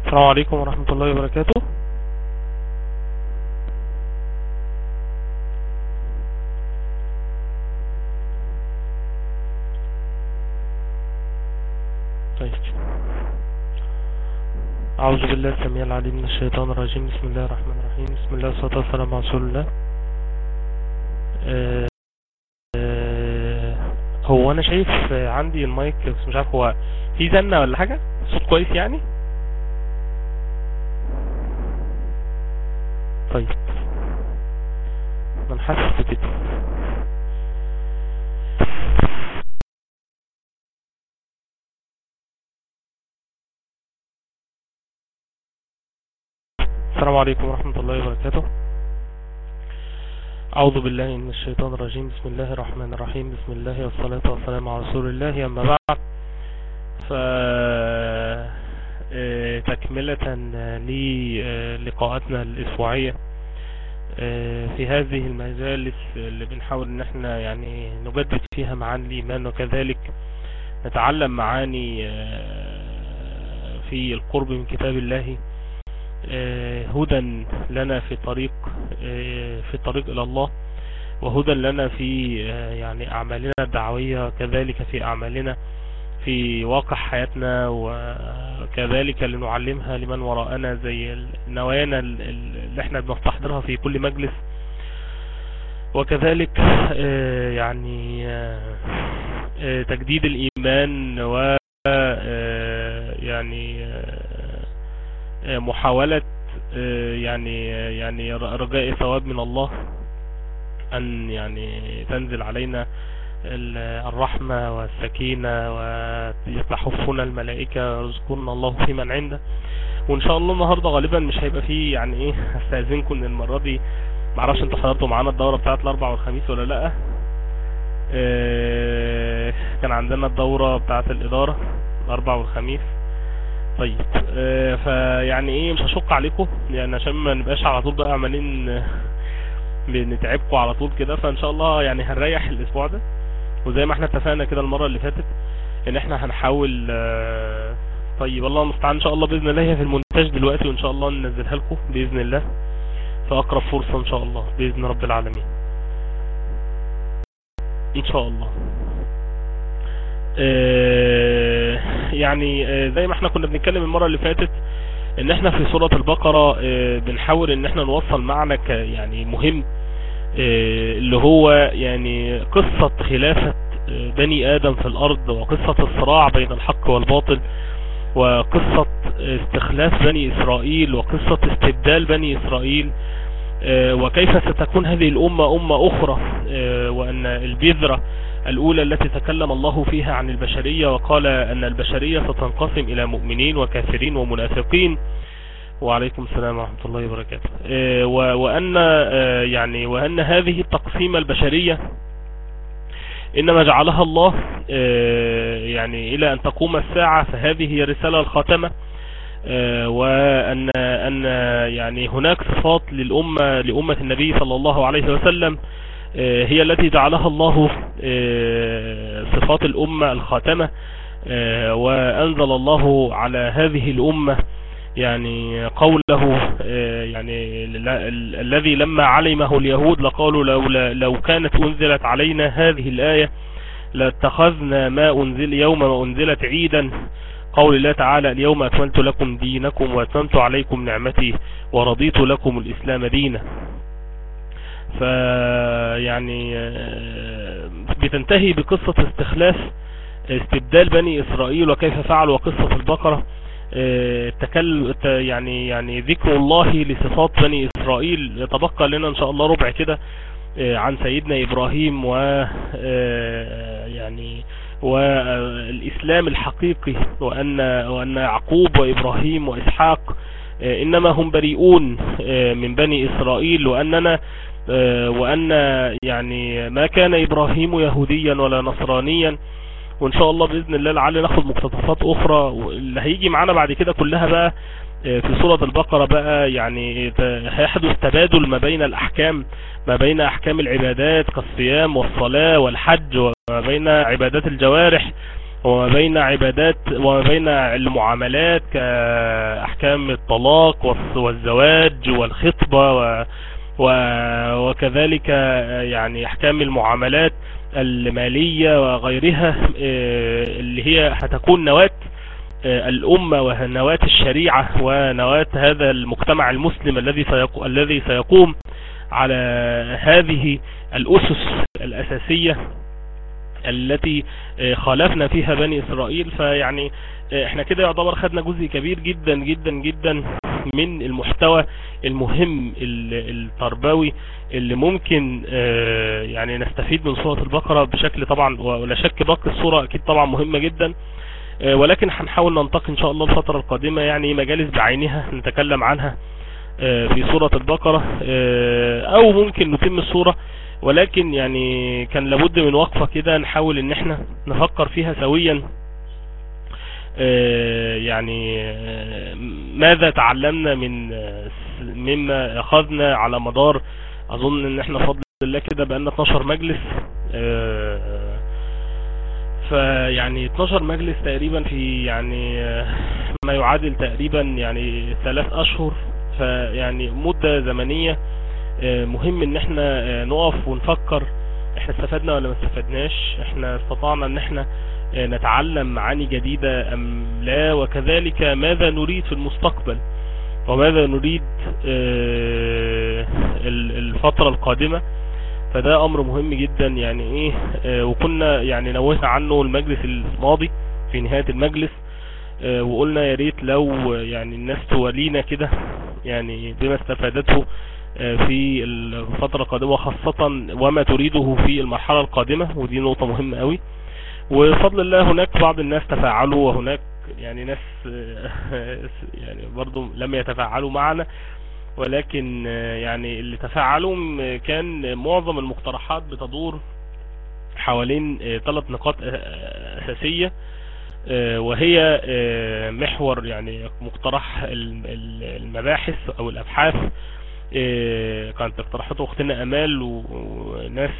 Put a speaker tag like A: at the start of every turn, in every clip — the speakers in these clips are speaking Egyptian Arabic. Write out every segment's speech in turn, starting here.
A: السلام عليكم ورحمة الله وبركاته طيب أعوذ بالله السميع العليم من الشيطان الرجيم بسم الله الرحمن الرحيم بسم الله والصلاة والسلام على رسول الله آه، آه، هو أنا شايف آه، عندي المايك بس مش عارف هو في زنة ولا حاجة صوت كويس يعني طيب من حاسس بكده السلام عليكم ورحمة الله وبركاته أعوذ بالله من الشيطان الرجيم بسم الله الرحمن الرحيم بسم الله والصلاة والسلام على رسول الله أما بعد ف آه، تكملة للقاءاتنا الأسبوعية آه، في هذه المجالس اللي بنحاول ان احنا يعني نجدد فيها معاني الإيمان وكذلك نتعلم معاني آه، في القرب من كتاب الله آه، هدى لنا في طريق آه، في الطريق إلى الله وهدى لنا في آه، يعني أعمالنا الدعوية كذلك في أعمالنا في واقع حياتنا وكذلك لنعلمها لمن وراءنا زي نوايانا اللي احنا بنستحضرها في كل مجلس وكذلك آه، يعني آه، آه، تجديد الإيمان و آه، يعني آه، آه، محاولة آه، يعني آه، يعني رجاء ثواب من الله أن يعني تنزل علينا ال- الرحمة والسكينة ويستحفنا الملائكة رزقنا الله في من عنده وإن شاء الله النهاردة غالبا مش هيبقى فيه يعني إيه هستأذنكم إن المرة دي معرفش انتوا حضرتوا معانا الدورة بتاعت الأربع والخميس ولا لأ آه، كان عندنا الدورة بتاعت الإدارة الأربع والخميس طيب آه، فيعني ايه مش هشق عليكم يعني عشان ما نبقاش على طول بقى عمالين آه، بنتعبكم على طول كده فان شاء الله يعني هنريح الاسبوع ده وزي ما احنا اتفقنا كده المرة اللي فاتت ان احنا هنحاول آه، طيب الله المستعان ان شاء الله باذن الله هي في المونتاج دلوقتي وان شاء الله ننزلها لكم باذن الله في اقرب فرصة ان شاء الله باذن رب العالمين ان شاء الله آه، يعني آه، زي ما احنا كنا بنتكلم المرة اللي فاتت ان احنا في سورة البقرة آه، بنحاول ان احنا نوصل معنى ك- يعني مهم آه، اللي هو يعني قصة خلافة آه، بني ادم في الارض وقصة الصراع بين الحق والباطل وقصة استخلاف بني اسرائيل وقصة استبدال بني اسرائيل آه، وكيف ستكون هذه الامة امة اخرى آه، وان البذرة الأولى التي تكلم الله فيها عن البشرية وقال أن البشرية ستنقسم إلى مؤمنين وكافرين ومنافقين وعليكم السلام ورحمة الله وبركاته آه، و- وأن آه، يعني وأن هذه التقسيمة البشرية إنما جعلها الله آه، يعني إلى أن تقوم الساعة فهذه هي الرسالة الخاتمة آه، وأن أن يعني هناك صفات للأمة لأمة النبي صلى الله عليه وسلم آه، هي التي جعلها الله آه، صفات الأمة الخاتمة آه، وأنزل الله على هذه الأمة يعني قوله آه، يعني ال- ال- الذي لما علمه اليهود لقالوا لولا لو كانت أنزلت علينا هذه الآية لاتخذنا ما أنزل يوم ما أنزلت عيدا قول الله تعالى اليوم أكملت لكم دينكم وأتممت عليكم نعمتي ورضيت لكم الإسلام دينا فيعني آه، بتنتهي بقصة استخلاف استبدال بني إسرائيل وكيف فعلوا قصة البقرة آه، تكل ت- يعني يعني ذكر الله لصفات بني إسرائيل يتبقى لنا إن شاء الله ربع كده آه، عن سيدنا إبراهيم و آه، يعني والإسلام الحقيقي وأن وأن يعقوب وإبراهيم وإسحاق آه، إنما هم بريئون آه، من بني إسرائيل وأننا آه، وأن يعني ما كان إبراهيم يهوديا ولا نصرانيا وإن شاء الله بإذن الله لعل ناخد مقتطفات أخرى اللي هيجي معانا بعد كده كلها بقى آه، في سورة البقرة بقى يعني ت- هيحدث تبادل ما بين الأحكام ما بين أحكام العبادات كالصيام والصلاة والحج وما بين عبادات الجوارح وما بين عبادات وما بين المعاملات كأحكام الطلاق والزواج والخطبة و وكذلك يعني احكام المعاملات المالية وغيرها اللي هي هتكون نواة الأمة ونواة الشريعة ونواة هذا المجتمع المسلم الذي الذي سيقوم على هذه الأسس الأساسية التي خالفنا فيها بني إسرائيل فيعني احنا كده يعتبر خدنا جزء كبير جدا جدا جدا من المحتوى المهم التربوي اللي ممكن يعني نستفيد من سورة البقرة بشكل طبعا ولا شك باقي السورة اكيد طبعا مهمة جدا ولكن هنحاول ننتقي ان شاء الله الفترة القادمة يعني مجالس بعينها نتكلم عنها في سورة البقرة او ممكن نتم السورة ولكن يعني كان لابد من وقفة كده نحاول ان احنا نفكر فيها سويا يعني ماذا تعلمنا من مما اخذنا على مدار اظن ان احنا فضل الله كده بقالنا 12 مجلس فيعني 12 مجلس تقريبا في يعني ما يعادل تقريبا يعني ثلاث اشهر فيعني مدة زمنية مهم ان احنا نقف ونفكر احنا استفدنا ولا ما استفدناش احنا استطعنا ان احنا نتعلم معاني جديدة ام لا وكذلك ماذا نريد في المستقبل وماذا نريد الفترة القادمة فده امر مهم جدا يعني ايه وكنا يعني نوهنا عنه المجلس الماضي في نهاية المجلس وقلنا يا ريت لو يعني الناس تولينا كده يعني بما استفادته في الفترة القادمة خاصة وما تريده في المرحلة القادمة ودي نقطة مهمة قوي وفضل الله هناك بعض الناس تفاعلوا وهناك يعني ناس يعني برضو لم يتفاعلوا معنا ولكن يعني اللي تفاعلوا كان معظم المقترحات بتدور حوالين ثلاث نقاط اساسية وهي محور يعني مقترح المباحث او الابحاث كانت اقترحته اختنا امال وناس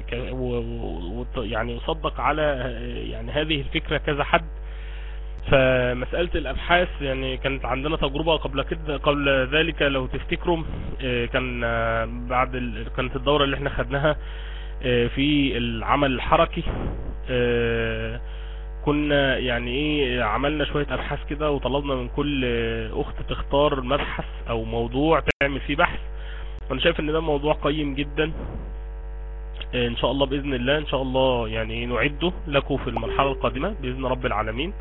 A: يعني وصدق على يعني هذه الفكرة كذا حد فمسألة الابحاث يعني كانت عندنا تجربة قبل كده قبل ذلك لو تفتكروا كان بعد ال... كانت الدورة اللي احنا خدناها في العمل الحركي كنا يعني ايه عملنا شوية ابحاث كده وطلبنا من كل اخت تختار مبحث او موضوع تعمل فيه بحث وانا شايف ان ده موضوع قيم جدا ان شاء الله باذن الله ان شاء الله يعني نعده لكم في المرحلة القادمة باذن رب العالمين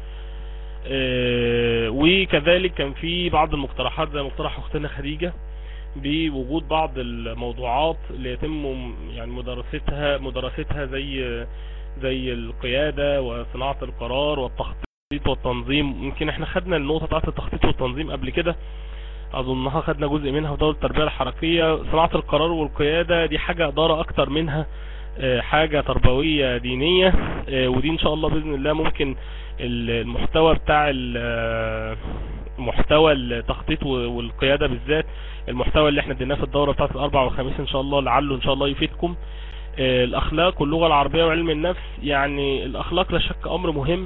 A: وكذلك كان في بعض المقترحات زي مقترح اختنا خديجة بوجود بعض الموضوعات اللي يتم يعني مدرستها مدرستها زي زي القيادة وصناعة القرار والتخطيط والتنظيم يمكن احنا خدنا النقطة بتاعت التخطيط والتنظيم قبل كده اظنها خدنا جزء منها في دورة التربية الحركية صناعة القرار والقيادة دي حاجة ادارة اكتر منها حاجة تربوية دينية ودي ان شاء الله باذن الله ممكن المحتوى بتاع محتوى التخطيط والقيادة بالذات المحتوى اللي احنا اديناه في الدورة بتاعت الاربع والخميس ان شاء الله لعله ان شاء الله يفيدكم الاخلاق واللغة العربية وعلم النفس يعني الاخلاق لا شك امر مهم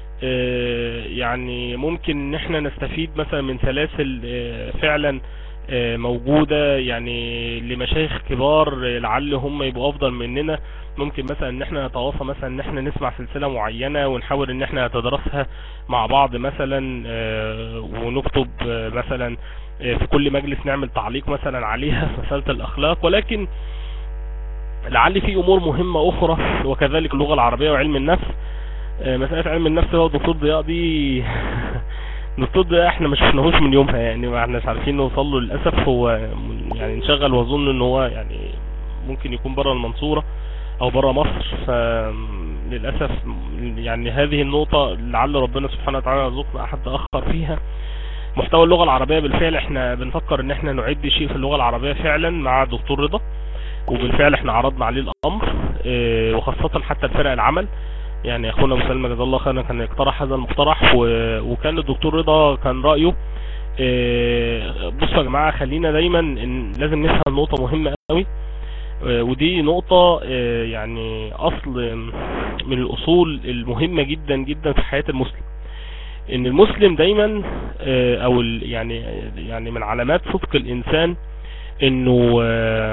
A: يعني ممكن ان احنا نستفيد مثلا من سلاسل فعلا موجودة يعني لمشايخ كبار لعل هم يبقوا افضل مننا ممكن مثلا ان احنا نتواصى مثلا ان احنا نسمع سلسلة معينة ونحاول ان احنا نتدرسها مع بعض مثلا ونكتب مثلا في كل مجلس نعمل تعليق مثلا عليها في مسألة الاخلاق ولكن لعل في امور مهمة اخرى وكذلك اللغة العربية وعلم النفس مسألة علم النفس هو الدكتور ضياء دي الدكتور ضياء احنا ما شفناهوش من يومها يعني ما احناش عارفين نوصل له للأسف هو يعني انشغل واظن ان هو يعني ممكن يكون بره المنصورة او بره مصر فللأسف يعني هذه النقطة لعل ربنا سبحانه وتعالى يرزقنا احد اخر فيها محتوى اللغة العربية بالفعل احنا بنفكر ان احنا نعد شيء في اللغة العربية فعلا مع الدكتور رضا وبالفعل احنا عرضنا عليه الامر اه وخاصة حتى الفرق العمل يعني اخونا ابو سلمى جزاه الله خيرا كان اقترح هذا المقترح و... وكان الدكتور رضا كان رايه اه بصوا يا جماعه خلينا دايما إن لازم نفهم نقطه مهمه قوي ودي نقطة يعني اصل من الاصول المهمة جدا جدا في حياة المسلم ان المسلم دايما او يعني يعني من علامات صدق الانسان انه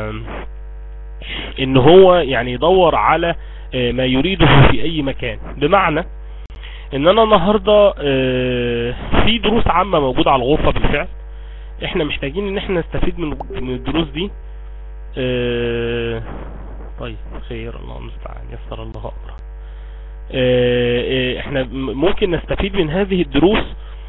A: ان هو يعني يدور على ما يريده في اي مكان بمعنى ان انا النهاردة في دروس عامة موجودة على الغرفة بالفعل احنا محتاجين ان احنا نستفيد من من الدروس دي طيب خير الله المستعان يسر الله امره احنا ممكن نستفيد من هذه الدروس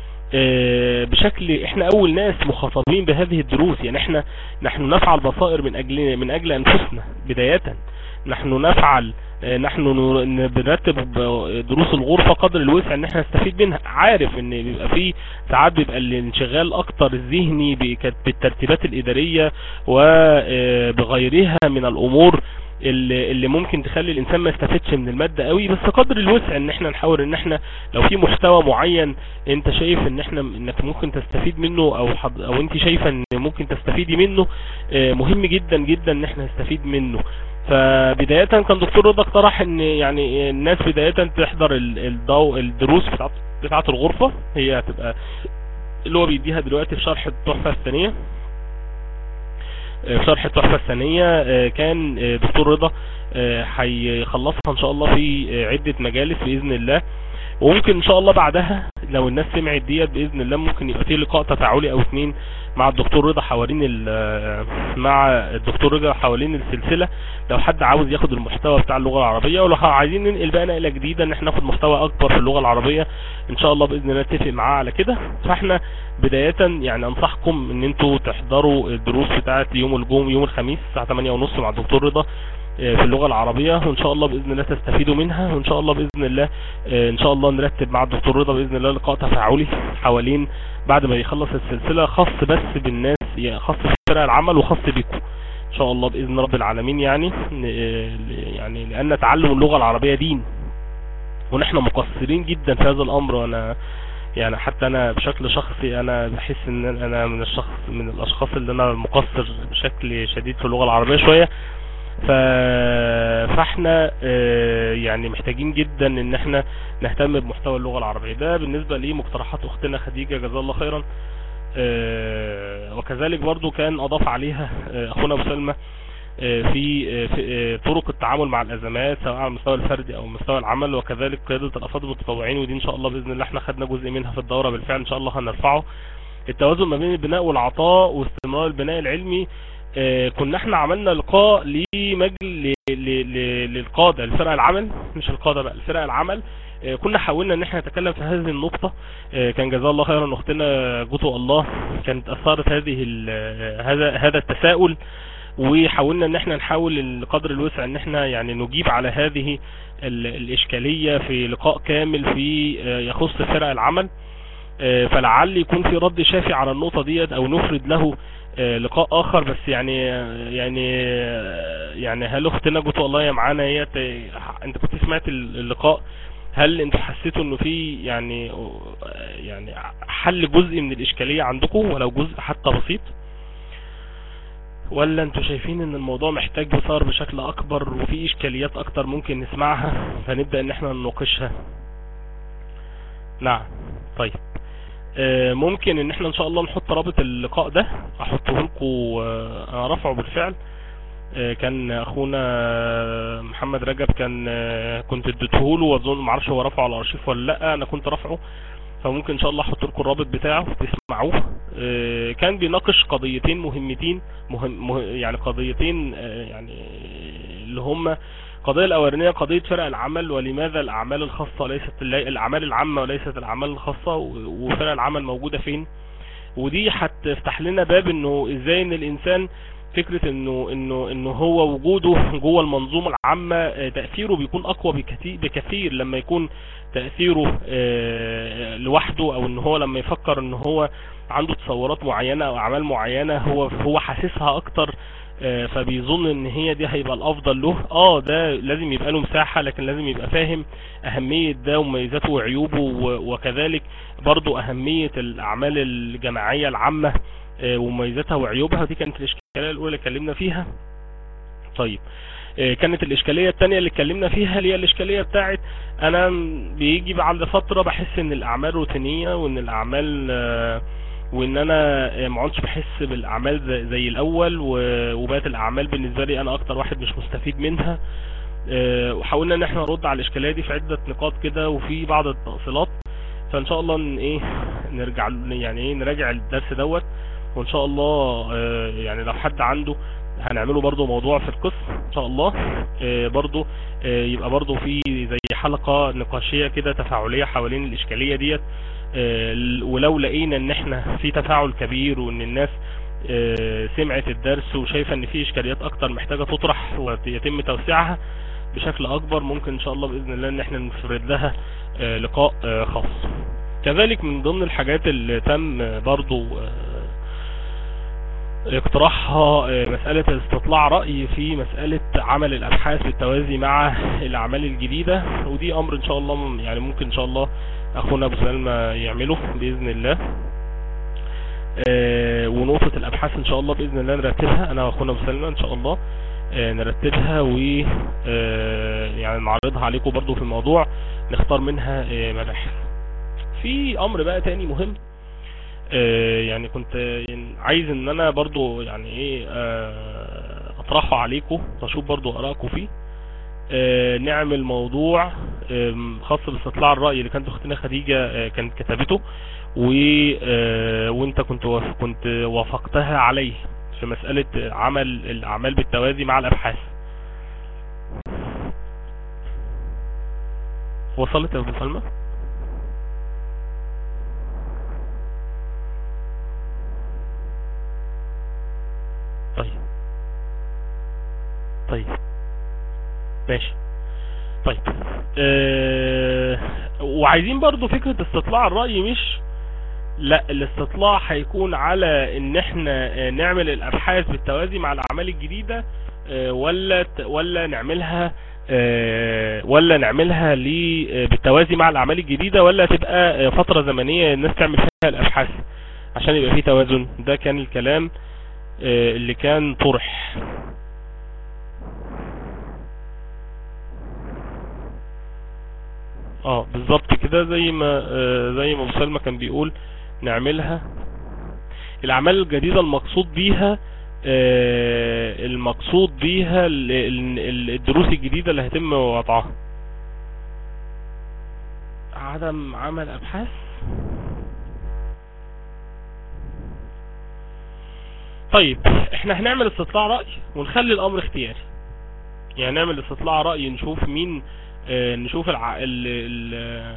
A: بشكل احنا اول ناس مخاطبين بهذه الدروس يعني احنا نحن نفعل بصائر من اجل من اجل انفسنا بداية نحن نفعل نحن بنرتب دروس الغرفة قدر الوسع ان احنا نستفيد منها عارف ان بيبقى في ساعات بيبقى الانشغال اكتر الذهني بالترتيبات الادارية وبغيرها من الامور اللي, اللي ممكن تخلي الانسان ما يستفدش من المادة قوي بس قدر الوسع ان احنا نحاول ان احنا لو في محتوى معين انت شايف ان احنا انك ممكن تستفيد منه او حض او انت شايفة ان ممكن تستفيدي منه مهم جدا جدا ان احنا نستفيد منه فبداية كان دكتور رضا اقترح ان يعني الناس بداية تحضر الضوء الدروس بتاعت بتاعة الغرفة هي هتبقى اللي هو بيديها دلوقتي في شرح التحفة الثانية في شرح التحفة الثانية كان دكتور رضا هيخلصها ان شاء الله في عدة مجالس بإذن الله وممكن ان شاء الله بعدها لو الناس سمعت ديت باذن الله ممكن يبقى في لقاء تفاعلي او اتنين مع الدكتور رضا حوالين مع الدكتور رضا حوالين السلسلة لو حد عاوز ياخد المحتوى بتاع اللغة العربية ولو عايزين ننقل بقى نقلة جديدة ان احنا ناخد محتوى اكبر في اللغة العربية ان شاء الله باذن الله نتفق معاه على كده فاحنا بداية يعني انصحكم ان انتوا تحضروا الدروس بتاعت يوم الجمعة يوم الخميس الساعة 8 ونص مع الدكتور رضا في اللغة العربية وان شاء الله باذن الله تستفيدوا منها وان شاء الله باذن الله ان شاء الله نرتب مع الدكتور رضا باذن الله لقاء تفاعلي حوالين بعد ما يخلص السلسلة خاص بس بالناس خاص بفرق العمل وخاص بكم ان شاء الله باذن رب العالمين يعني يعني لان تعلم اللغة العربية دين ونحن مقصرين جدا في هذا الامر وانا يعني حتى انا بشكل شخصي انا بحس ان انا من الشخص من الاشخاص اللي انا مقصر بشكل شديد في اللغة العربية شوية ف... فاحنا يعني محتاجين جدا ان احنا نهتم بمحتوى اللغة العربية ده بالنسبة لمقترحات اختنا خديجة جزا الله خيرا وكذلك برضو كان اضاف عليها اخونا ابو سلمى في, في طرق التعامل مع الازمات سواء على المستوى الفردي او مستوى العمل وكذلك قيادة الافراد المتطوعين ودي ان شاء الله باذن الله احنا خدنا جزء منها في الدورة بالفعل ان شاء الله هنرفعه التوازن ما بين البناء والعطاء واستمرار البناء العلمي كنا احنا عملنا لقاء لمجل للقادة لفرق العمل مش القادة بقى لفرق العمل كنا حاولنا ان احنا نتكلم في هذه النقطة كان جزاه الله خيرا اختنا جوتو الله كانت اثارت هذه هذا هذا التساؤل وحاولنا ان احنا نحاول القدر الوسع ان احنا يعني نجيب على هذه الاشكالية في لقاء كامل في يخص فرق العمل فلعل يكون في رد شافي على النقطة ديت او نفرد له لقاء اخر بس يعني يعني يعني هل اختنا جوتو الله يا معانا هي انت كنت سمعت اللقاء هل انتوا حسيتوا انه في يعني يعني حل جزء من الاشكالية عندكم ولو جزء حتى بسيط ولا انتوا شايفين ان الموضوع محتاج بصار بشكل اكبر وفي اشكاليات اكتر ممكن نسمعها فنبدأ ان احنا نناقشها نعم طيب ممكن ان احنا ان شاء الله نحط رابط اللقاء ده احطه لكم انا رفعه بالفعل كان اخونا محمد رجب كان كنت اديته له واظن ما اعرفش هو رفعه على الارشيف ولا لا انا كنت رافعه فممكن ان شاء الله احط لكم الرابط بتاعه تسمعوه كان بيناقش قضيتين مهمتين مهم مه يعني قضيتين يعني اللي هم القضية الأولانية قضية فرق العمل ولماذا الأعمال الخاصة ليست الأعمال العامة وليست الأعمال الخاصة وفرق العمل موجودة فين ودي هتفتح لنا باب انه ازاي ان الانسان فكرة انه انه انه هو وجوده جوه المنظومة العامة تأثيره بيكون اقوى بكثير, بكثير لما يكون تأثيره لوحده او ان هو لما يفكر ان هو عنده تصورات معينة او اعمال معينة هو هو حاسسها اكتر فبيظن ان هي دي هيبقى الافضل له اه ده لازم يبقى له مساحة لكن لازم يبقى فاهم اهمية ده ومميزاته وعيوبه وكذلك برضو اهمية الاعمال الجماعية العامة ومميزاتها وعيوبها دي كانت الاشكالية الاولى اللي اتكلمنا فيها طيب آه، كانت الاشكالية التانية اللي اتكلمنا فيها اللي هي الاشكالية بتاعت انا بيجي بعد فترة بحس ان الاعمال روتينية وان الاعمال آه، وان انا آه، ما عدتش بحس بالاعمال زي, زي الاول و- وبقت الاعمال بالنسبة لي انا اكتر واحد مش مستفيد منها آه، وحاولنا ان احنا نرد على الاشكالية دي في عدة نقاط كده وفي بعض التفصيلات فان شاء الله ان ايه نرجع يعني ايه نراجع الدرس دوت وان شاء الله آه، يعني لو حد عنده هنعمله برضو موضوع في القسم ان شاء الله آه، برضو آه، يبقى برضو في زي حلقة نقاشية كده تفاعلية حوالين الاشكالية ديت آه، ل- ولو لقينا ان احنا في تفاعل كبير وان الناس آه، سمعت الدرس وشايفة ان في اشكاليات اكتر محتاجة تطرح ويتم توسيعها بشكل اكبر ممكن ان شاء الله باذن الله ان احنا نفرد لها آه، لقاء آه، خاص كذلك من ضمن الحاجات اللي تم آه، برضو آه، اقتراحها آه، مسألة استطلاع رأي في مسألة عمل الأبحاث بالتوازي مع الأعمال الجديدة ودي أمر إن شاء الله م- يعني ممكن إن شاء الله أخونا أبو سلمى يعمله بإذن الله آه، ونقطة الأبحاث إن شاء الله بإذن الله نرتبها أنا وأخونا أبو سلمى إن شاء الله آه، نرتبها و آه، يعني نعرضها عليكم برضو في الموضوع نختار منها آه، مباحث في أمر بقى تاني مهم آه، يعني كنت يعني عايز ان انا برضو يعني ايه آه، اطرحه عليكم واشوف برضو ارائكم فيه آه، نعمل موضوع آم، خاص باستطلاع الرأي اللي كانت اختنا خديجة آه، كانت كتبته و آه، وانت كنت وف- كنت وافقتها عليه في مسألة عمل الاعمال بالتوازي مع الابحاث وصلت يا ابو سلمى طيب طيب ماشي طيب أه وعايزين برضو فكرة استطلاع الرأي مش لا الاستطلاع هيكون على ان احنا آه، نعمل الابحاث بالتوازي مع الاعمال الجديدة آه، ولا ت- ولا نعملها آه، ولا نعملها ل- آه، بالتوازي مع الاعمال الجديدة ولا تبقى آه، فترة زمنية الناس تعمل فيها الابحاث عشان يبقى في توازن ده كان الكلام آه، اللي كان طرح اه بالظبط كده زي ما آه، زي ما ابو سلمى كان بيقول نعملها الاعمال الجديدة المقصود بيها آه، المقصود بيها ال- ال- ال- الدروس الجديدة اللي هيتم وضعها عدم عمل ابحاث طيب احنا هنعمل استطلاع رأي ونخلي الامر اختياري يعني نعمل استطلاع رأي نشوف مين اه نشوف الع... ال... ال...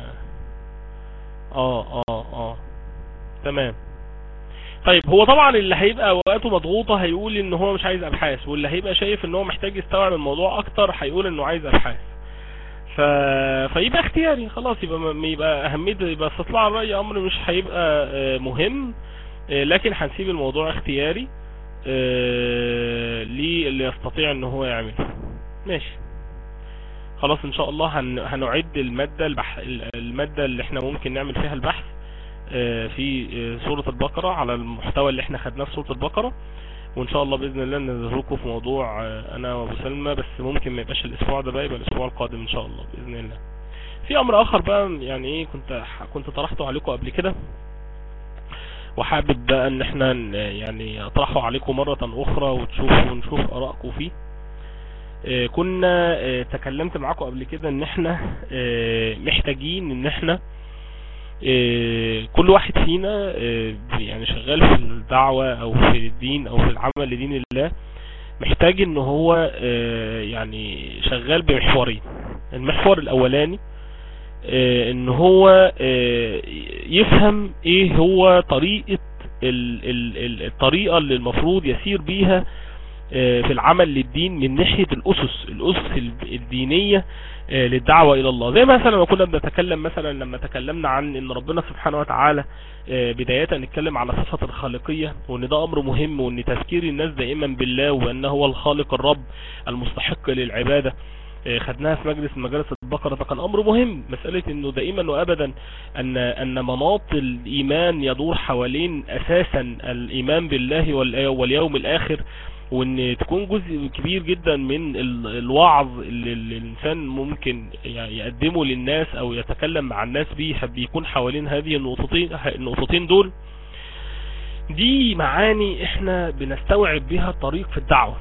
A: اه اه اه تمام طيب هو طبعا اللي هيبقى اوقاته مضغوطة هيقول ان هو مش عايز ابحاث واللي هيبقى شايف ان هو محتاج يستوعب الموضوع اكتر هيقول انه عايز ابحاث ف... فيبقى اختياري خلاص يبقى م- يبقى اهميته يبقى استطلاع الرأي امر مش هيبقى آه، مهم آه، لكن هنسيب الموضوع اختياري آه، للي يستطيع ان هو يعمله ماشي خلاص ان شاء الله هن... هنعد المادة البح... المادة اللي احنا ممكن نعمل فيها البحث آه، في آه، سورة البقرة على المحتوى اللي احنا خدناه في سورة البقرة وان شاء الله باذن الله نظهركم في موضوع آه، انا وابو سلمى بس ممكن ما يبقاش الاسبوع ده بقى يبقى الاسبوع القادم ان شاء الله باذن الله في امر اخر بقى يعني ايه كنت كنت طرحته عليكم قبل كده وحابب بقى ان احنا ن- يعني اطرحه عليكم مرة اخرى وتشوفوا ونشوف ارائكم فيه آه، كنا آه، تكلمت معاكم قبل كده ان احنا آه، محتاجين ان احنا آه، كل واحد فينا آه، يعني شغال في الدعوة او في الدين او في العمل لدين الله محتاج ان هو آه، يعني شغال بمحورين المحور الاولاني آه، ان هو آه، يفهم ايه هو طريقة ال- ال- ال- الطريقة اللي المفروض يسير بيها آه، في العمل للدين من ناحية الأسس الأسس ال- الدينية آه، للدعوة إلى الله زي مثلا ما كنا بنتكلم مثلا لما تكلمنا عن ان ربنا سبحانه وتعالى آه، بداية نتكلم على صفة الخالقية وان ده امر مهم وان تذكير الناس دائما بالله وانه هو الخالق الرب المستحق للعبادة آه، خدناها في مجلس من مجالس البقرة فكان امر مهم مسألة انه دائما وابدا ان ان مناط الايمان يدور حوالين اساسا الايمان بالله وال- واليوم الاخر وان تكون جزء كبير جدا من الوعظ اللي الانسان ممكن يقدمه للناس او يتكلم مع الناس بيه بيكون حوالين هذه النقطتين النقطتين دول دي معاني احنا بنستوعب بها الطريق في الدعوة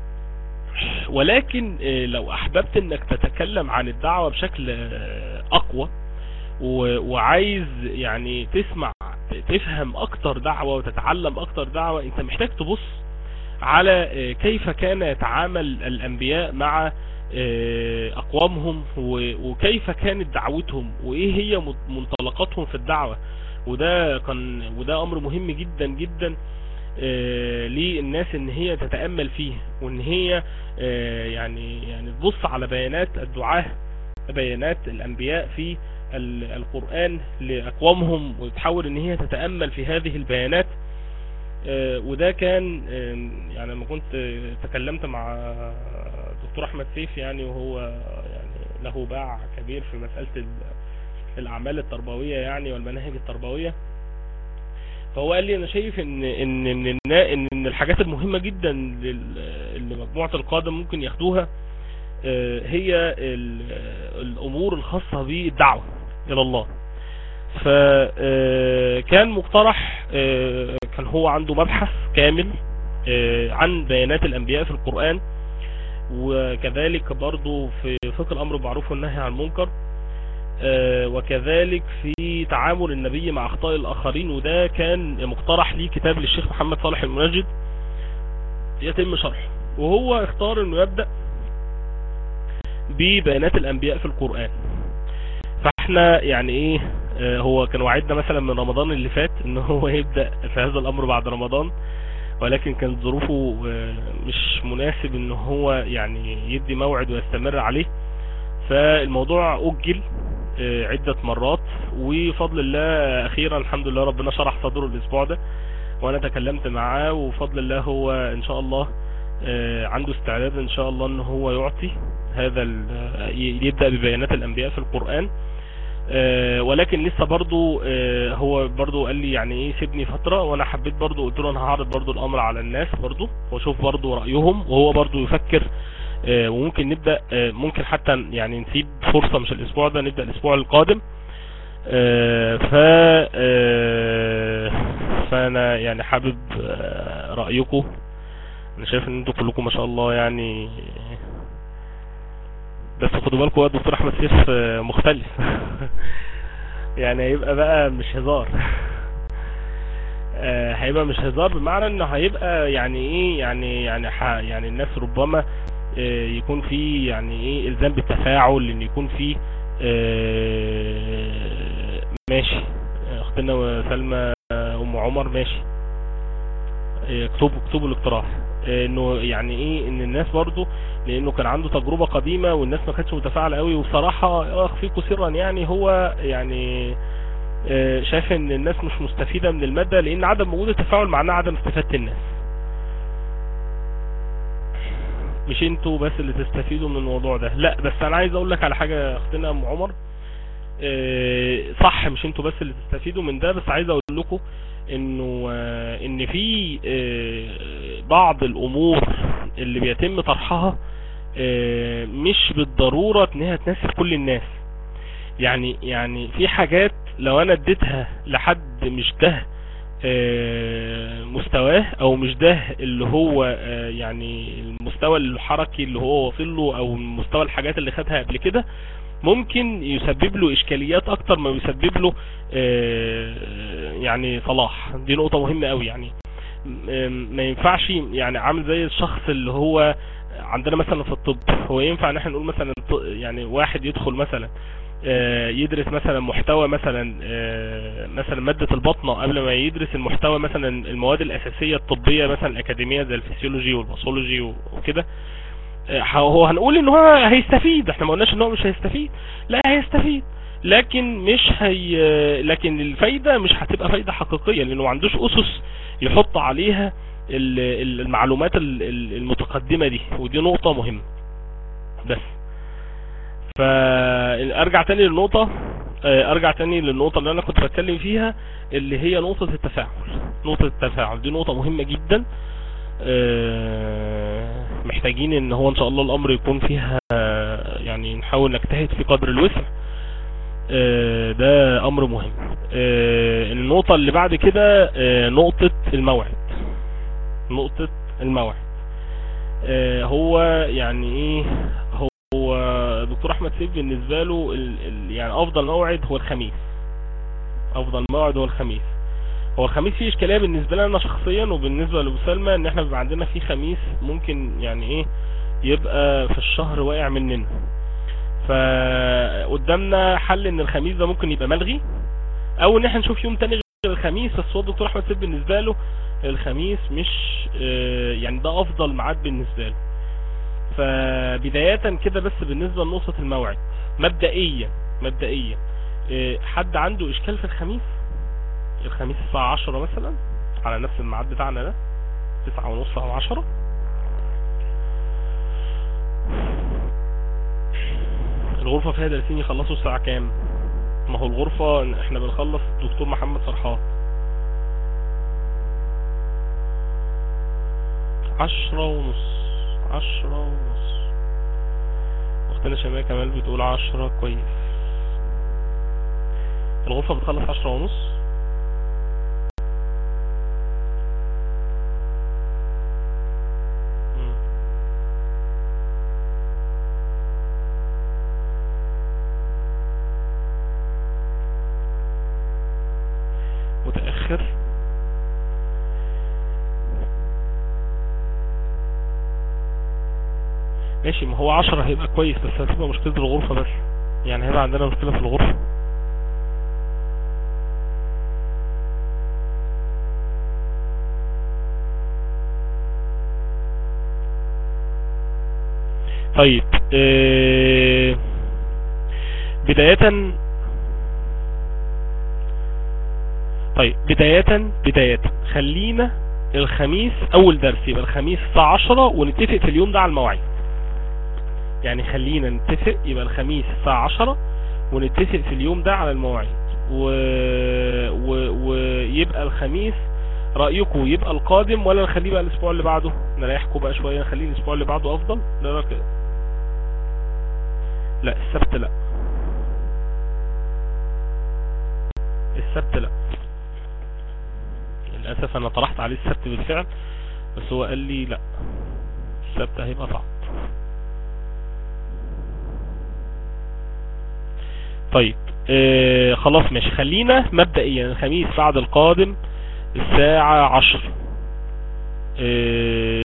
A: ولكن لو احببت انك تتكلم عن الدعوة بشكل اقوى وعايز يعني تسمع تفهم اكتر دعوة وتتعلم اكتر دعوة انت محتاج تبص على كيف كان يتعامل الانبياء مع اقوامهم وكيف كانت دعوتهم وايه هي منطلقاتهم في الدعوة وده كان وده امر مهم جدا جدا للناس ان هي تتأمل فيه وان هي يعني يعني تبص على بيانات الدعاة بيانات الانبياء في القرآن لأقوامهم وتحاول ان هي تتأمل في هذه البيانات وده كان يعني لما كنت تكلمت مع دكتور احمد سيف يعني وهو يعني له باع كبير في مسألة الاعمال التربوية يعني والمناهج التربوية فهو قال لي انا شايف ان ان ان ان, إن الحاجات المهمة جدا اللي مجموعة القادم ممكن ياخدوها هي الامور الخاصة بالدعوة الى الله فكان مقترح كان هو عنده مبحث كامل عن بيانات الانبياء في القرآن وكذلك برضو في فقه الامر بالمعروف والنهي عن المنكر وكذلك في تعامل النبي مع اخطاء الاخرين وده كان مقترح ليه كتاب للشيخ محمد صالح المنجد يتم شرحه وهو اختار انه يبدأ ببيانات الانبياء في القرآن فاحنا يعني ايه اه هو كان وعدنا مثلا من رمضان اللي فات ان هو يبدأ في هذا الامر بعد رمضان ولكن كانت ظروفه اه مش مناسب ان هو يعني يدي موعد ويستمر عليه فالموضوع اجل اه عدة مرات وفضل الله اخيرا الحمد لله ربنا شرح صدره الاسبوع ده وانا تكلمت معاه وفضل الله هو ان شاء الله عنده استعداد ان شاء الله ان هو يعطي هذا يبدأ ببيانات الانبياء في القرآن ولكن لسه برضو هو برضو قال لي يعني ايه سيبني فترة وانا حبيت برضو قلت له انا هعرض برضو الامر على الناس برضو واشوف برضو رأيهم وهو برضو يفكر وممكن نبدأ ممكن حتى يعني نسيب فرصة مش الاسبوع ده نبدأ الاسبوع القادم ف فانا يعني حابب رأيكم انا شايف ان انتوا كلكم ما شاء الله يعني بس خدوا بالكم الدكتور احمد سيف مختلف يعني هيبقى بقى مش هزار هيبقى مش هزار بمعنى انه هيبقى يعني ايه يعني يعني يعني الناس ربما يكون في يعني ايه الزام بالتفاعل ان يكون في ماشي اختنا سلمى ام عمر ماشي اكتبوا اكتبوا الاقتراح انه يعني ايه ان الناس برضو لانه كان عنده تجربة قديمة والناس ما كانتش متفاعلة قوي وبصراحة اخفيكوا سرا يعني هو يعني شايف ان الناس مش مستفيدة من المادة لان عدم وجود التفاعل معناه عدم استفادة الناس مش انتوا بس اللي تستفيدوا من الموضوع ده لا بس انا عايز اقول لك على حاجة اختنا ام عمر صح مش انتوا بس اللي تستفيدوا من ده بس عايز اقول لكم انه ان في بعض الامور اللي بيتم طرحها مش بالضرورة انها تناسب كل الناس يعني يعني في حاجات لو انا اديتها لحد مش ده مستواه او مش ده اللي هو يعني المستوى الحركي اللي هو واصل له او مستوى الحاجات اللي خدها قبل كده ممكن يسبب له اشكاليات اكتر ما يسبب له يعني صلاح دي نقطة مهمة قوي يعني ما ينفعش يعني عامل زي الشخص اللي هو عندنا مثلا في الطب هو ينفع ان احنا نقول مثلا يعني واحد يدخل مثلا يدرس مثلا محتوى مثلا مثلا مادة البطنة قبل ما يدرس المحتوى مثلا المواد الاساسية الطبية مثلا الاكاديمية زي الفسيولوجي والباثولوجي وكده هو هنقول ان هو هيستفيد احنا ما قلناش ان هو مش هيستفيد لا هيستفيد لكن مش هي لكن الفايدة مش هتبقى فايدة حقيقية لانه ما عندوش اسس يحط عليها المعلومات المتقدمة دي ودي نقطة مهمة بس فارجع تاني للنقطة ارجع تاني للنقطة اللي انا كنت بتكلم فيها اللي هي نقطة التفاعل نقطة التفاعل دي نقطة مهمة جدا آه، محتاجين ان هو ان شاء الله الامر يكون فيها آه، يعني نحاول نجتهد في قدر الوسع آه، ده امر مهم آه، النقطة اللي بعد كده آه، نقطة الموعد نقطة الموعد آه، هو يعني ايه هو دكتور احمد سيف بالنسبة له ال ال يعني افضل موعد هو الخميس افضل موعد هو الخميس هو الخميس فيه اشكاليه بالنسبه لنا شخصيا وبالنسبه لابو ان احنا بيبقى عندنا فيه خميس ممكن يعني ايه يبقى في الشهر واقع مننا فقدامنا حل ان الخميس ده ممكن يبقى ملغي او ان احنا نشوف يوم تاني غير الخميس بس هو الدكتور احمد سيف بالنسبه له الخميس مش آه، يعني ده افضل ميعاد بالنسبه له فبداية كده بس بالنسبة لنقطة الموعد مبدئيا مبدئيا آه، حد عنده اشكال في الخميس الخميس الساعة عشرة مثلا على نفس الميعاد بتاعنا ده تسعة ونص او عشرة الغرفة فيها درسين يخلصوا الساعة كام ما هو الغرفة احنا بنخلص دكتور محمد فرحات عشرة ونص عشرة ونص اختنا شمال كمال بتقول عشرة كويس الغرفة بتخلص عشرة ونص مم. متأخر ماشي ما هو عشرة هيبقى كويس بس هتبقى مشكلة الغرفة بس يعني هيبقى عندنا مشكلة في الغرفة طيب آه، بداية طيب بداية بداية خلينا الخميس اول درس يبقى الخميس الساعة 10 ونتفق في اليوم ده على المواعيد يعني خلينا نتفق يبقى الخميس الساعة 10 ونتفق في اليوم ده على المواعيد و... و... ويبقى الخميس رأيكم يبقى القادم ولا نخليه بقى الاسبوع اللي بعده نريحكم بقى شوية نخليه الاسبوع اللي بعده افضل لا لا كده لا السبت لا السبت لا للأسف انا طرحت عليه السبت بالفعل بس هو قال لي لا السبت هيبقى صعب طيب آه خلاص ماشي خلينا مبدئيا الخميس بعد القادم الساعة عشر آه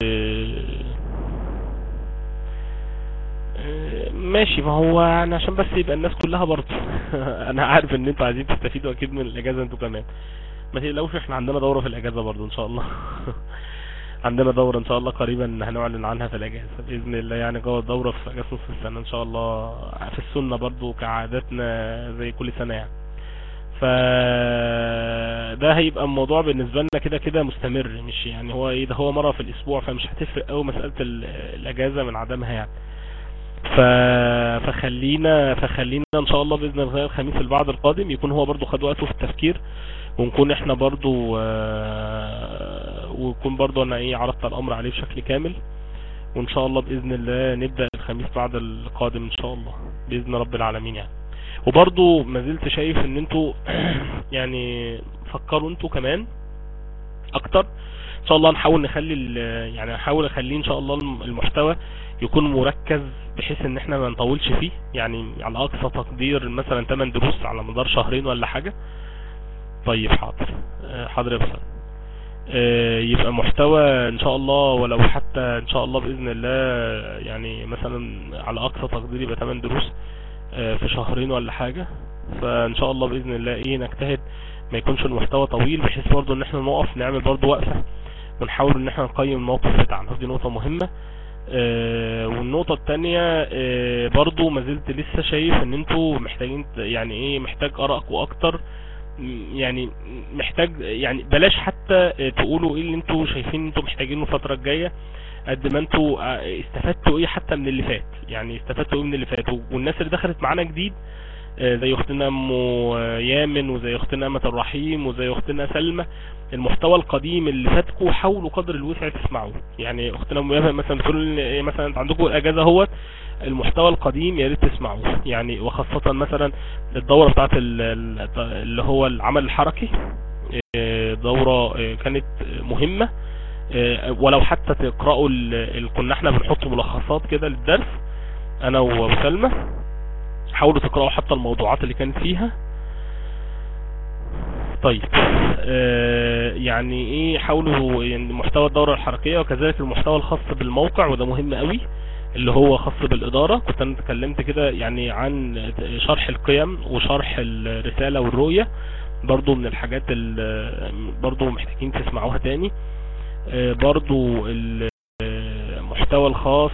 A: آه، ماشي ما هو يعني عشان بس يبقى الناس كلها برضه انا عارف ان انتوا عايزين تستفيدوا اكيد من الاجازة انتوا كمان ما تقلقوش احنا عندنا دورة في الاجازة برضه ان شاء الله عندنا دورة ان شاء الله قريبا هنعلن عنها في الاجازة باذن الله يعني جوه دورة في اجازة نص السنة ان شاء الله في السنة برضو كعاداتنا زي كل سنة يعني ف ده هيبقى الموضوع بالنسبة لنا كده كده مستمر مش يعني هو ايه ده هو مرة في الاسبوع فمش هتفرق قوي مسألة ال- الاجازة من عدمها يعني ف... فخلينا فخلينا ان شاء الله باذن الله الخميس اللي بعد القادم يكون هو برضو خد وقته في التفكير ونكون احنا برضو آه، ويكون برضو انا ايه عرضت الامر عليه بشكل كامل وان شاء الله باذن الله نبدأ الخميس بعد القادم ان شاء الله باذن رب العالمين يعني وبرضو ما زلت شايف ان انتوا يعني فكروا انتوا كمان اكتر ان شاء الله نحاول نخلي ال- يعني نحاول اخليه ان شاء الله الم- المحتوى يكون مركز بحيث ان احنا ما نطولش فيه يعني على اقصى تقدير مثلا 8 دروس على مدار شهرين ولا حاجة طيب حاضر آه، حاضر يا بسام آه، يبقى محتوى ان شاء الله ولو حتى ان شاء الله باذن الله يعني مثلا على اقصى تقدير يبقى 8 دروس آه، في شهرين ولا حاجة فان شاء الله باذن الله ايه نجتهد ما يكونش المحتوى طويل بحيث برضو ان احنا نقف نعمل برضو وقفة ونحاول ان احنا نقيم الموقف بتاعنا دي نقطة مهمة آه، والنقطة التانية آه، برضو ما زلت لسه شايف ان انتوا محتاجين ت- يعني ايه محتاج ارائكم اكتر م- يعني محتاج يعني بلاش حتى آه، تقولوا ايه اللي انتوا شايفين انتوا محتاجينه الفترة الجاية قد ما انتوا آه، استفدتوا ايه حتى من اللي فات يعني استفدتوا ايه من اللي فات والناس اللي دخلت معانا جديد آه، زي اختنا ام يامن وزي اختنا امة الرحيم وزي اختنا سلمى المحتوى القديم اللي فاتكم حاولوا قدر الوسع تسمعوه يعني اختنا ام يامن مثلا بتقول إن مثلا انت عندكم الاجازه اهوت المحتوى القديم يا ريت تسمعوه يعني وخاصة مثلا الدورة بتاعت ال- ال- اللي هو العمل الحركي آه، دورة آه، كانت مهمة آه، ولو حتى تقرأوا ال- ال- كنا احنا بنحط ملخصات كده للدرس انا وسلمى حاولوا تقرأوا حتى الموضوعات اللي كانت فيها طيب آه، يعني ايه حاولوا يعني محتوى الدورة الحركية وكذلك المحتوى الخاص بالموقع وده مهم قوي اللي هو خاص بالإدارة كنت انا اتكلمت كده يعني عن شرح القيم وشرح الرسالة والرؤية برضو من الحاجات اللي برضو محتاجين تسمعوها تاني آه، برضو المحتوى الخاص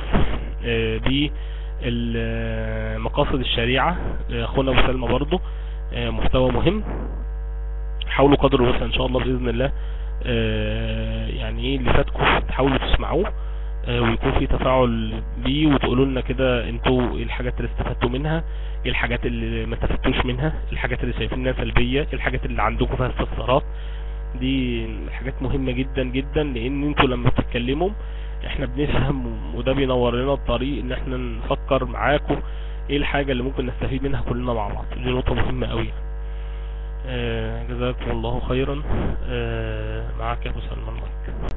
A: بمقاصد الشريعة آه، اخونا ابو سلمى برضو آه، محتوى مهم حاولوا قدر الوسع ان شاء الله باذن الله آه، يعني ايه اللي فاتكم تحاولوا تسمعوه آه، ويكون في تفاعل بيه وتقولوا لنا كده انتوا ايه الحاجات اللي استفدتوا منها ايه الحاجات اللي ما استفدتوش منها ايه الحاجات اللي شايفينها سلبية ايه الحاجات اللي عندكم فيها استفسارات دي حاجات مهمة جدا جدا لان انتوا لما بتتكلموا احنا بنفهم وده بينور لنا الطريق ان احنا نفكر معاكم ايه الحاجة اللي ممكن نستفيد منها كلنا مع بعض دي نقطة مهمة قوي آه جزاكم الله خيرا آه معاك يا ابو سلمان مايك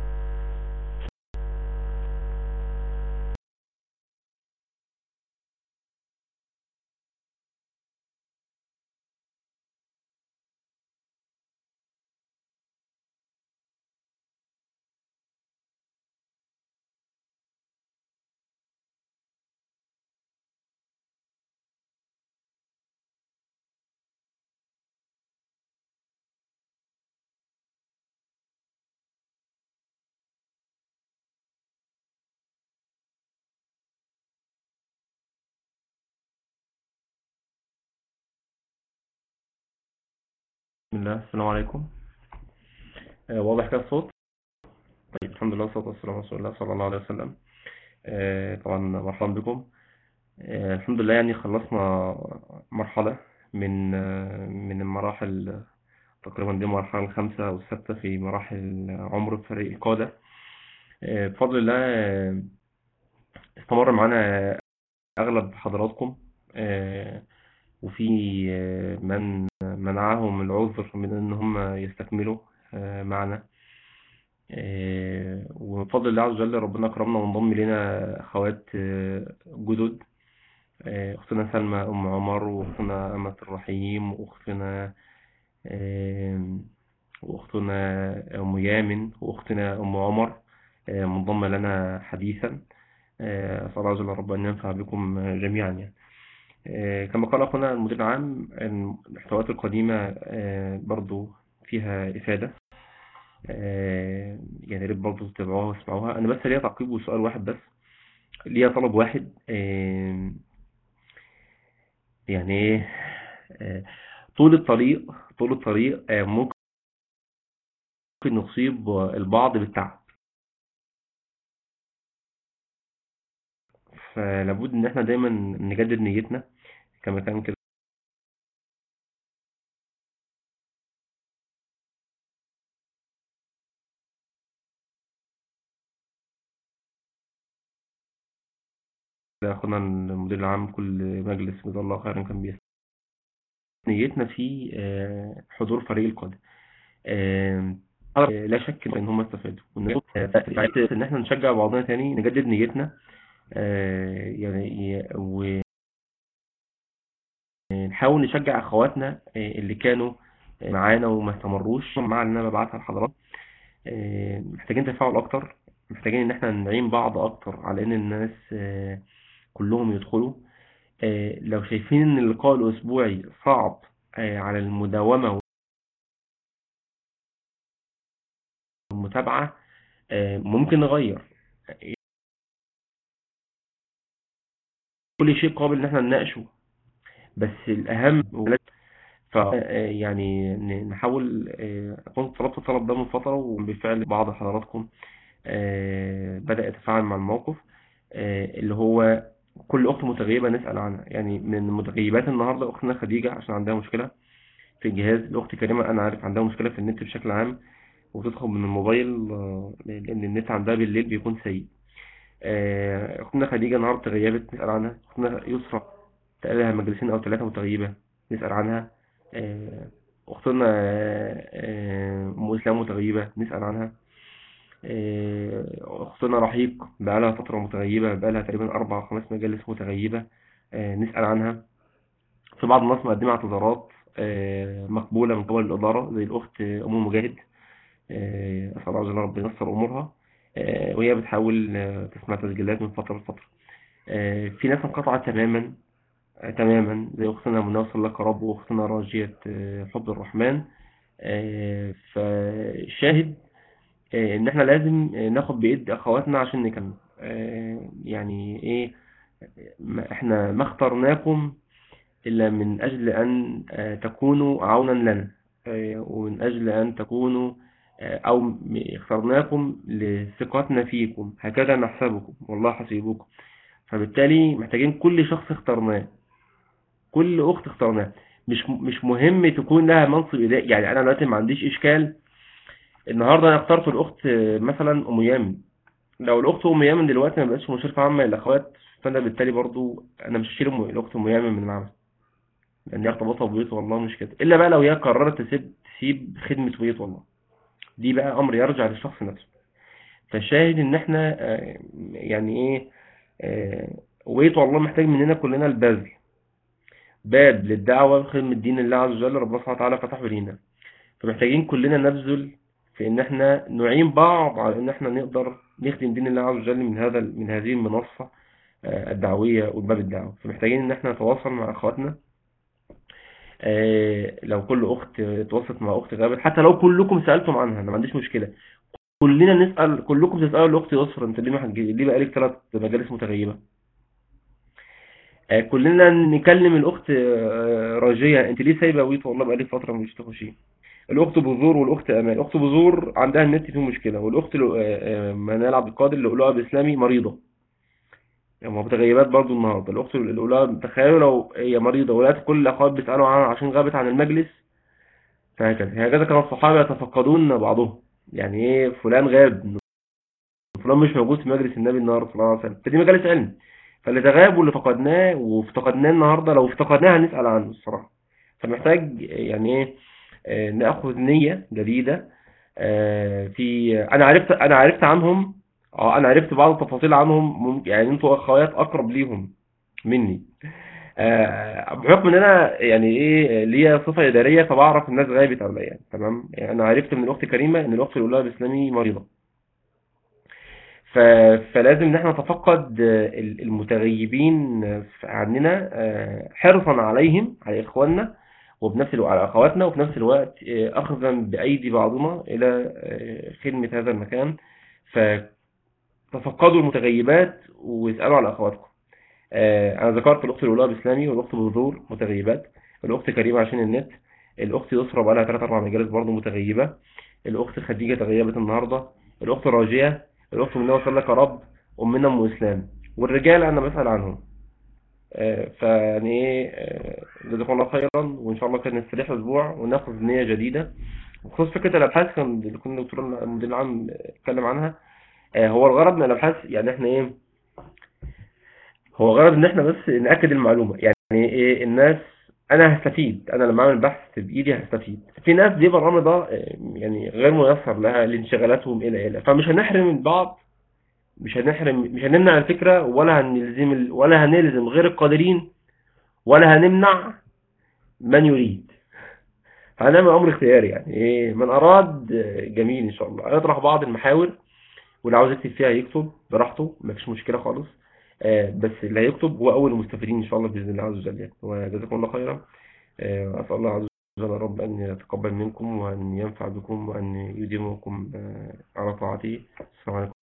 B: بسم الله السلام عليكم آه، واضح كده الصوت طيب الحمد لله والصلاة والسلام على رسول الله صلى الله عليه وسلم آه، طبعا مرحبا بكم آه، الحمد لله يعني خلصنا مرحلة من آه، من المراحل تقريبا دي المرحلة الخامسة أو السادسة في مراحل عمر فريق القادة آه، بفضل الله آه، استمر معانا أغلب حضراتكم آه، وفي آه، من منعهم العذر من ان هم يستكملوا آه، معنا آه، وبفضل الله عز وجل ربنا كرمنا وانضم لنا اخوات آه، جدد آه، اختنا سلمى ام عمر واختنا امة الرحيم واختنا آه، واختنا ام يامن واختنا ام عمر آه، منضمة لنا حديثا آه، أسأل الله عز وجل رب أن ينفع بكم جميعا يعني آه، كما قال أخونا المدير العام المحتويات القديمة آه، برضو فيها إفادة آه، يعني ريت برضو تتابعوها واسمعوها أنا بس ليا تعقيب وسؤال واحد بس ليا طلب واحد آه، يعني إيه آه، طول الطريق طول الطريق آه، ممكن نصيب البعض بالتعب فلابد إن إحنا دايما نجدد نيتنا كما كان كده أخونا المدير العام كل مجلس جزاه الله خيرا كان بيسمع نيتنا في آه، حضور فريق القادة آه، لا شك ان هم استفادوا وإن- آه، ان احنا نشجع بعضنا تاني نجدد نيتنا آه، يعني ونحاول نشجع اخواتنا آه، اللي كانوا معانا وما استمروش مع اللي انا ببعتها لحضراتكم آه، محتاجين تفاعل اكتر محتاجين ان احنا نعين بعض اكتر على ان الناس آه، كلهم يدخلوا آه، لو شايفين ان اللقاء الاسبوعي صعب آه، على المداومة والمتابعة آه، ممكن نغير كل شيء قابل ان احنا نناقشه بس الاهم ف يعني ن- نحاول آه، كنت طلبت الطلب ده من فترة وبالفعل بعض حضراتكم آه، بدأ يتفاعل مع الموقف آه، اللي هو كل اخت متغيبه نسال عنها يعني من المتغيبات النهارده اختنا خديجه عشان عندها مشكله في الجهاز الاخت كريمه انا عارف عندها مشكله في النت بشكل عام وتدخل من الموبايل آه، لان النت عندها بالليل بيكون سيء آه، اختنا خديجه النهارده تغيبت نسال عنها اختنا يسرى لها مجلسين او ثلاثه متغيبه نسال عنها آه، اختنا آه، ام اسلام متغيبه نسال عنها آه، اختنا رحيق بقالها فتره متغيبه بقالها تقريبا اربع او خمس مجالس متغيبه آه، نسال عنها في بعض الناس مقدمه اعتذارات آه، مقبوله من قبل الاداره زي الاخت ام مجاهد آه، اسال الله عز وجل ربنا ييسر امورها آه، وهي بتحاول آه، تسمع تسجيلات من فتره لفتره آه، في ناس انقطعت تماما آه، تماما زي اختنا منى صلى لك رب واختنا راجية آه، حب الرحمن آه، فالشاهد آه، ان احنا لازم آه، ناخد بايد اخواتنا عشان نكمل آه، يعني ايه ما- احنا ما اخترناكم الا من اجل ان آه، تكونوا عونا لنا آه، ومن اجل ان تكونوا آه، او م- اخترناكم لثقتنا فيكم هكذا نحسبكم والله حسيبكم فبالتالي محتاجين كل شخص اخترناه كل اخت اخترناها مش مش مهم تكون لها منصب اداري يعني انا دلوقتي ما عنديش اشكال النهارده انا اخترت الاخت آه، مثلا ام يامن لو الاخت ام يامن دلوقتي ما بقتش مشرفه عامه للاخوات فانا بالتالي برضو انا مش هشيل أم- الاخت ام يامن من العمل لان هي ارتباطها ببيت والله مش كده الا بقى لو هي قررت تسيب تسيب خدمه بيت والله دي بقى امر يرجع للشخص نفسه فالشاهد ان احنا آه، يعني ايه آه، وبيت والله محتاج مننا كلنا البذل باب للدعوة وخدمة دين الله عز وجل ربنا سبحانه وتعالى فتحه لينا فمحتاجين كلنا نبذل في ان احنا نعين بعض على ان احنا نقدر نخدم دين الله عز وجل من هذا من هذه المنصة آه، الدعوية والباب الدعوة فمحتاجين ان احنا نتواصل مع اخواتنا آه، لو كل اخت تواصلت مع اخت غابت حتى لو كلكم سألتم عنها انا ما عنديش مشكلة كلنا نسأل كلكم تسألوا الاخت يسرا انت ليه ما حج- ليه بقالك ثلاث مجالس متغيبة آه، كلنا نكلم الاخت آه، راجية انت ليه سايبه ويت والله بقالك فتره مش تخشي الاخت بذور والاخت امان الاخت بذور عندها النت فيه مشكله والاخت لو- آه، آه، منال عبد القادر اللي قولها باسلامي مريضه يعني متغيبات برضو النهارده الاخت اللي قولها تخيلوا لو هي مريضه ولقيت كل الاخوات بيسالوا عنها عشان غابت عن المجلس فهكذا هكذا كان الصحابه يتفقدون بعضهم يعني ايه فلان غاب فلان مش موجود في مجلس النبي النهارده صلى الله عليه وسلم فدي مجالس علم فاللي تغاب واللي فقدناه وافتقدناه النهارده لو افتقدناه هنسأل عنه الصراحة فمحتاج يعني ايه آه، ناخذ نية جديدة آه، في انا عرفت انا عرفت عنهم اه انا عرفت بعض التفاصيل عنهم ممكن يعني انتوا اخوات اقرب ليهم مني آه، بحكم ان انا يعني ايه ليا صفة ادارية فبعرف الناس غايبة او لا يعني تمام يعني انا عرفت من الاخت كريمة ان الاخت الاولى الاسلامي مريضة ف... فلازم ان احنا نتفقد آه، ال- المتغيبين آه، عننا آه، حرصا عليهم على اخواننا وبنفس الوقت على اخواتنا وفي نفس الوقت آه، اخذا بايدي بعضنا الى آه، خدمة هذا المكان فتفقدوا المتغيبات واسألوا على اخواتكم آه، انا ذكرت الاخت الاولى باسلامي والاخت بذور متغيبات الاخت كريمة عشان النت الاخت يسرى بقى لها 3 4 مجالس برضه متغيبة الاخت خديجة تغيبت النهارده الاخت راجية الاخت من الله لك يا رب امنا ام اسلام والرجال انا بسأل عنهم آه، فيعني ايه آه، جزاكم الله خيرا وان شاء الله كان نستريح اسبوع وناخذ نية جديدة بخصوص فكرة الابحاث كان اللي كنا الدكتور المدير العام اتكلم عنها آه، هو الغرض من الابحاث يعني احنا ايه هو غرض ان احنا بس ناكد المعلومه يعني ايه الناس انا هستفيد انا لما اعمل بحث بايدي هستفيد في ناس بيبقى الامر ده آه، يعني غير ميسر لها لانشغالاتهم الى الى فمش هنحرم البعض مش هنحرم مش هنمنع الفكره ولا هنلزم ال- ولا هنلزم غير القادرين ولا هنمنع من يريد هنعمل امر اختياري يعني ايه من اراد آه، جميل ان شاء الله هنطرح بعض المحاور واللي عاوز يكتب فيها يكتب براحته مفيش مشكله خالص آه، بس اللي هيكتب هو اول المستفيدين ان شاء الله باذن الله عز وجل يعني وجزاكم الله خيرا آه، اسال الله عز وجل رب ان يتقبل منكم وان ينفع بكم وان يديمكم آه، على طاعته السلام عليكم